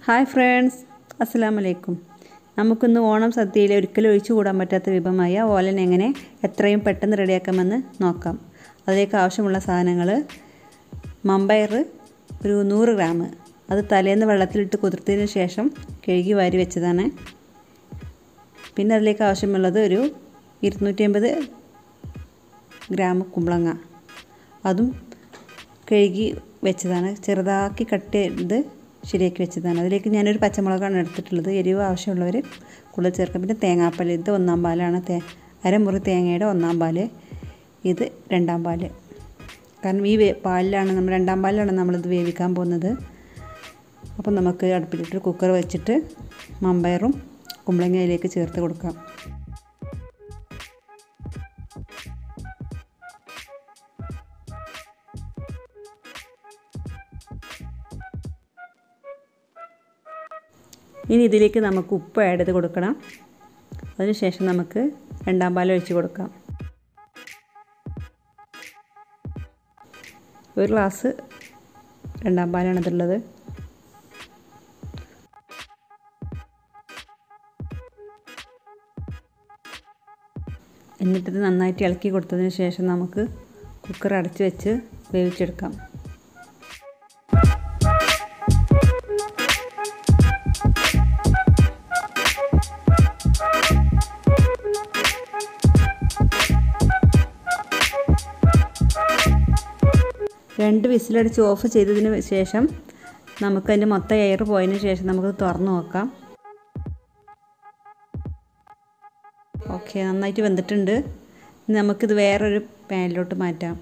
hi friends അസ്സലാമു അലൈക്കും നമുക്കിന്ന് ഓണം സദ്യയിൽ ഒരിക്കലും ഒഴിച്ചു കൂടാൻ പറ്റാത്ത വിഭവമായ ഓലൻ എങ്ങനെ എത്രയും പെട്ടെന്ന് റെഡിയാക്കാമെന്ന് നോക്കാം അതിലേക്ക് ആവശ്യമുള്ള സാധനങ്ങൾ മമ്പയർ ഒരു നൂറ് ഗ്രാം അത് തലേന്ന് വെള്ളത്തിലിട്ട് കുതിർത്തതിന് ശേഷം കഴുകി വാരി വെച്ചതാണ് പിന്നെ അതിലേക്ക് ആവശ്യമുള്ളത് ഒരു ഇരുന്നൂറ്റി അമ്പത് ഗ്രാം കുമ്പളങ്ങ അതും കഴുകി വെച്ചതാണ് ചെറുതാക്കി കട്ട് ചെയ്ത് ശരിയാക്കി വെച്ചതാണ് അതിലേക്ക് ഞാനൊരു പച്ചമുളകാണ് എടുത്തിട്ടുള്ളത് എരിവ് ആവശ്യമുള്ളവർ കൂടുതൽ ചേർക്കാം പിന്നെ തേങ്ങാപ്പാൽ ഇത് ഒന്നാം പാലാണ് തേ അരമുറി തേങ്ങയുടെ ഒന്നാം പാല് ഇത് രണ്ടാം പാല് കാരണം ഈ വേ പാലിലാണ് നമ്മൾ രണ്ടാം പാലിലാണ് നമ്മളിത് വേവിക്കാൻ പോകുന്നത് അപ്പം നമുക്ക് അടുപ്പിലിട്ട് കുക്കർ വെച്ചിട്ട് മമ്പയറും കുമ്പളങ്ങയിലേക്ക് ചേർത്ത് കൊടുക്കാം ഇനി ഇതിലേക്ക് നമുക്ക് ഉപ്പ് ആഡ് ചെയ്ത് കൊടുക്കണം അതിനുശേഷം നമുക്ക് രണ്ടാം പാൽ ഒഴിച്ച് കൊടുക്കാം ഒരു ഗ്ലാസ് രണ്ടാം പാലാണ് ഇതുള്ളത് എന്നിട്ടിത് നന്നായിട്ട് ഇളക്കി കൊടുത്തതിന് ശേഷം നമുക്ക് കുക്കർ അടച്ച് വെച്ച് വേവിച്ചെടുക്കാം രണ്ട് വിസിലടിച്ച് ഓഫ് ചെയ്തതിന് ശേഷം നമുക്കതിൻ്റെ മൊത്തം എയർ പോയതിന് ശേഷം നമുക്ക് തുറന്ന് നോക്കാം ഓക്കെ നന്നായിട്ട് വെന്തിട്ടുണ്ട് ഇനി നമുക്കിത് വേറൊരു പാനിലോട്ട് മാറ്റാം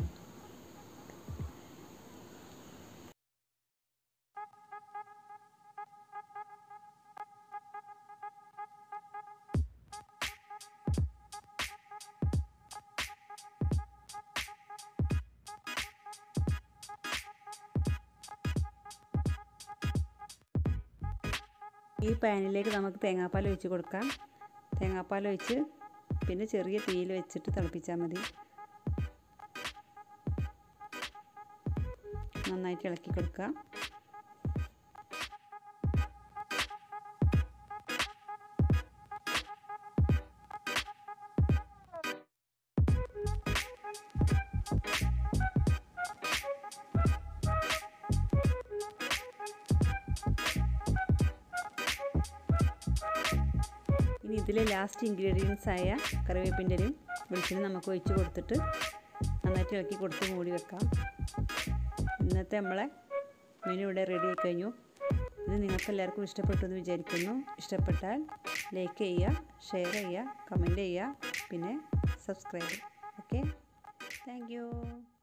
ഈ പാനിലേക്ക് നമുക്ക് തേങ്ങാപ്പാൽ ഒഴിച്ച് കൊടുക്കാം തേങ്ങാപ്പാൽ ഒഴിച്ച് പിന്നെ ചെറിയ തീയിൽ വെച്ചിട്ട് തിളപ്പിച്ചാൽ മതി നന്നായിട്ട് ഇളക്കി കൊടുക്കുക ഇനി ഇതിലെ ലാസ്റ്റ് ഇൻഗ്രീഡിയൻസ് ആയ കറിവേപ്പിൻ്റെയും വെളിച്ചെണ്ണ നമുക്ക് ഒഴിച്ച് കൊടുത്തിട്ട് നന്നായിട്ട് ഇളക്കി കൊടുത്ത് മൂടി വെക്കാം ഇന്നത്തെ നമ്മളെ മെനു ഇവിടെ റെഡി ആയി കഴിഞ്ഞു ഇത് നിങ്ങൾക്ക് എല്ലാവർക്കും ഇഷ്ടപ്പെട്ടു എന്ന് വിചാരിക്കുന്നു ഇഷ്ടപ്പെട്ടാൽ ലൈക്ക് ചെയ്യുക ഷെയർ ചെയ്യുക കമൻറ്റ് ചെയ്യുക പിന്നെ സബ്സ്ക്രൈബ് ഓക്കെ താങ്ക്